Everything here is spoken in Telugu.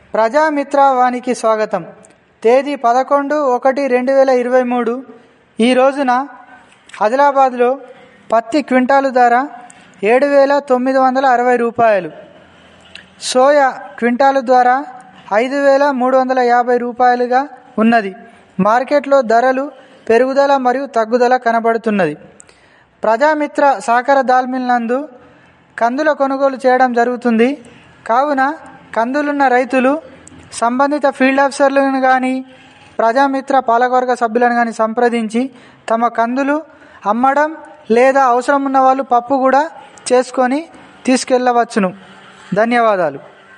ప్రజామిత్ర వానికి స్వాగతం తేదీ పదకొండు ఒకటి రెండు వేల ఇరవై మూడు ఈ రోజున ఆదిలాబాద్లో పత్తి క్వింటాలు ధర ఏడు వేల తొమ్మిది వందల అరవై రూపాయలు సోయా క్వింటాలు ద్వారా ఐదు వేల మూడు వందల యాభై రూపాయలుగా ఉన్నది మార్కెట్లో ధరలు పెరుగుదల మరియు తగ్గుదల కనబడుతున్నది ప్రజామిత్ర సహకార దాల్మిల్ నందు కందుల కొనుగోలు చేయడం జరుగుతుంది కావున కందులున్న రైతులు సంబంధిత ఫీల్డ్ ఆఫీసర్లను కానీ ప్రజామిత్ర పాలకవర్గ సభ్యులను కానీ సంప్రదించి తమ కందులు అమ్మడం లేదా అవసరం ఉన్న వాళ్ళు పప్పు కూడా చేసుకొని తీసుకెళ్ళవచ్చును ధన్యవాదాలు